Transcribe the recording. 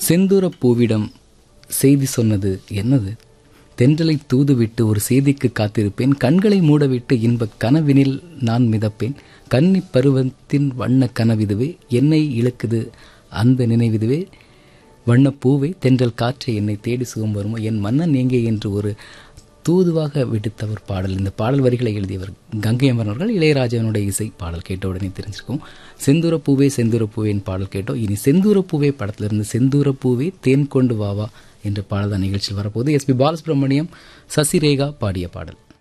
செந்தூர பூவிடம் செய்தி சொன்னது என்னது தென்றலை தூதுவிட்டு ஒரு செய்திக்கு காத்திருப்பேன் கண்களை மூடவிட்டு இன்பக் கனவினில் நான் மிதப்பேன் கன்னி பருவத்தின் வண்ண கனவிதுவே என்னை இழுக்குது அந்த நினைவிதுவே வண்ணப்பூவை தென்றல் காற்றை என்னை தேடி சுகம் வருமோ என் மன்னன் எங்கே என்று ஒரு தூதுவாக விடுத்த ஒரு பாடல் இந்த பாடல் வரிகளை எழுதியவர் கங்கை அமரன் அவர்கள் இளையராஜாவினுடைய இசை பாடல் கேட்ட உடனே தெரிஞ்சிருக்கும் செந்தூர பூவே செந்தூர பூவேன் பாடல் கேட்டோம் இனி செந்தூர பூவே படத்திலிருந்து செந்தூர பூவே தேன் கொண்டு வாவா என்ற பாடல் தான் நிகழ்ச்சியில் வரப்போது எஸ்பி பாலசுப்ரமணியம் சசிரேகா பாடிய பாடல்